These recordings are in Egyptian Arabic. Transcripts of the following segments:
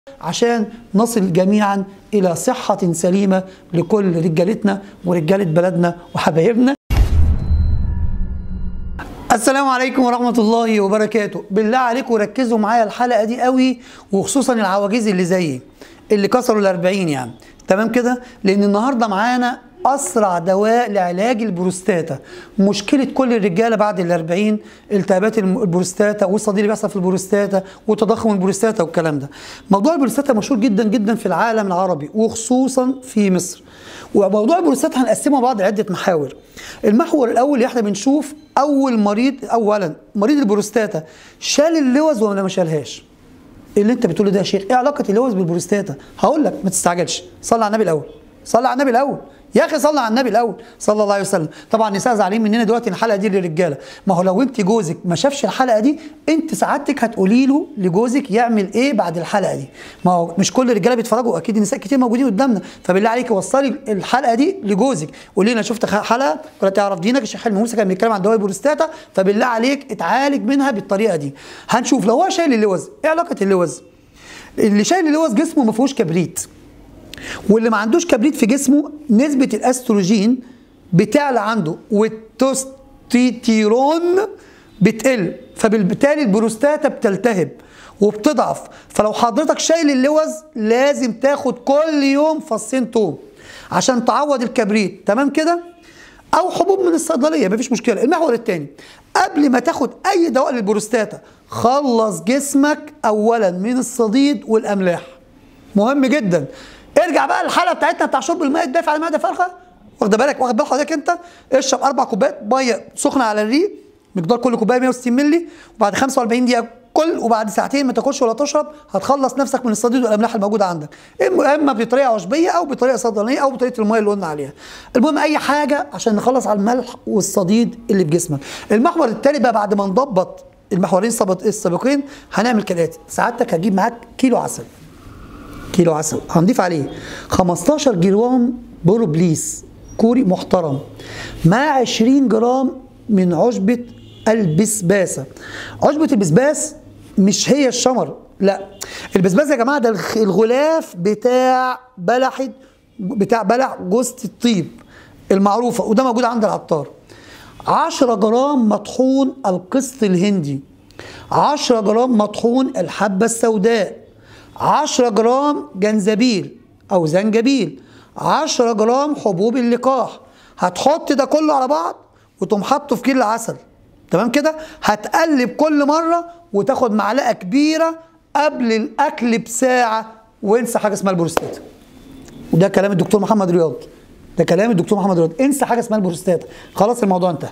عشان نصل جميعا إلى صحة سليمة لكل رجالتنا ورجالة بلدنا وحبايبنا السلام عليكم ورحمة الله وبركاته بالله عليكم ركزوا معايا الحلقة دي قوي وخصوصا العواجيز اللي زيي اللي كسروا الأربعين يعني تمام كده لأن النهاردة معانا أسرع دواء لعلاج البروستاتا مشكلة كل الرجالة بعد الأربعين التهابات البروستاتا والصديد اللي بيحصل في البروستاتا وتضخم البروستاتا والكلام ده موضوع البروستاتا مشهور جدا جدا في العالم العربي وخصوصا في مصر وموضوع البروستاتا هنقسمه بعض عدة محاور المحور الأول اللي احنا بنشوف أول مريض أولا مريض البروستاتا شال اللوز ولا ما شالهاش اللي انت بتقوله ده يا شيخ ايه علاقه اللوز بالبروستاتا هقول لك ما تستعجلش صلي على النبي الاول صلي على النبي الاول يا اخي صلي على النبي الاول صلى الله عليه وسلم طبعا النساء زعلانين مننا دلوقتي الحلقه دي للرجاله ما هو لو انت جوزك ما شافش الحلقه دي انت سعادتك هتقولي له لجوزك يعمل ايه بعد الحلقه دي ما هو مش كل الرجاله بيتفرجوا اكيد النساء كتير موجودين قدامنا فبالله عليك وصلي الحلقه دي لجوزك قولي لنا شفت حلقه ولا تعرف دينك الشيخ حلمي موسى كان بيتكلم عن دواء البروستاتا فبالله عليك اتعالج منها بالطريقه دي هنشوف لو هو شايل اللوز ايه علاقه اللوز اللي شايل اللوز جسمه ما فيهوش كبريت واللي ما عندوش كبريت في جسمه نسبة الاستروجين بتعلى عنده والتستيرون بتقل فبالتالي البروستاتا بتلتهب وبتضعف فلو حضرتك شايل اللوز لازم تاخد كل يوم فصين توم عشان تعوض الكبريت تمام كده او حبوب من الصيدليه مفيش مشكله المحور الثاني قبل ما تاخد اي دواء للبروستاتا خلص جسمك اولا من الصديد والاملاح مهم جدا ارجع بقى الحلقه بتاعتنا بتاع شرب الماء الدافئ على معده فارغه واخد بالك واخد بال حضرتك انت اشرب اربع كوبايات ميه سخنه على الريق مقدار كل كوبايه 160 مللي وبعد 45 دقيقه كل وبعد ساعتين ما تاكلش ولا تشرب هتخلص نفسك من الصديد والاملاح الموجوده عندك اما بطريقه عشبيه او بطريقه صيدلانيه او بطريقه الميه اللي قلنا عليها المهم اي حاجه عشان نخلص على الملح والصديد اللي في جسمك المحور التالي بقى بعد ما نضبط المحورين السابقين هنعمل كالاتي سعادتك هتجيب معاك كيلو عسل كيلو عسل هنضيف عليه 15 جرام بروبليس كوري محترم مع 20 جرام من عشبة البسباسة عشبة البسباس مش هي الشمر لا البسباس يا جماعة ده الغلاف بتاع بلح بتاع بلح جوزة الطيب المعروفة وده موجود عند العطار 10 جرام مطحون القسط الهندي 10 جرام مطحون الحبة السوداء 10 جرام جنزبيل او زنجبيل 10 جرام حبوب اللقاح هتحط ده كله على بعض وتقوم حاطه في كيلو عسل تمام كده هتقلب كل مره وتاخد معلقه كبيره قبل الاكل بساعه وانسى حاجه اسمها البروستاتا وده كلام الدكتور محمد رياض ده كلام الدكتور محمد رياض انسى حاجه اسمها البروستاتا خلاص الموضوع انتهى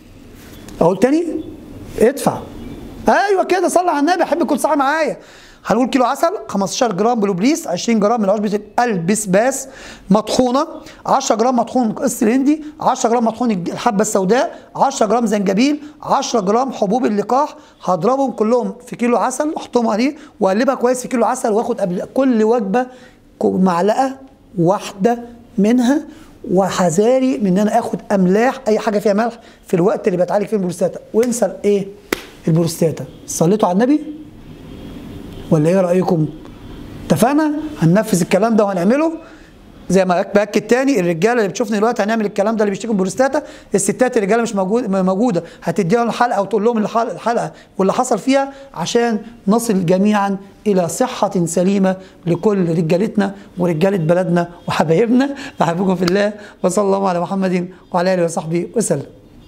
اقول تاني ادفع ايوه كده صلي على النبي احب كل ساعه معايا هنقول كيلو عسل 15 جرام بلوبليس 20 جرام من عشبة البسباس مطحونة 10 جرام مطحون قص الهندي 10 جرام مطحون الحبة السوداء 10 جرام زنجبيل 10 جرام حبوب اللقاح هضربهم كلهم في كيلو عسل واحطهم عليه واقلبها كويس في كيلو عسل واخد قبل كل وجبة معلقة واحدة منها وحذاري من ان انا اخد املاح اي حاجه فيها ملح في الوقت اللي بتعالج فيه البروستاتا وانسى ايه البروستاتا صليتوا على النبي ولا ايه رايكم اتفقنا هننفذ الكلام ده وهنعمله زي ما باكد تاني الرجاله اللي بتشوفني دلوقتي هنعمل الكلام ده اللي بيشتكوا من بروستاتا الستات الرجاله مش موجود موجوده هتديهم الحلقه وتقول لهم الحلقه واللي حصل فيها عشان نصل جميعا الى صحه سليمه لكل رجالتنا ورجاله بلدنا وحبايبنا بحبكم في الله وصلى الله على محمد وعلى اله وصحبه وسلم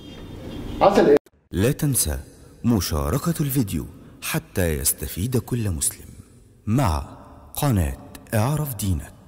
عسل لا تنسى مشاركه الفيديو حتى يستفيد كل مسلم مع قناة اعرف دينك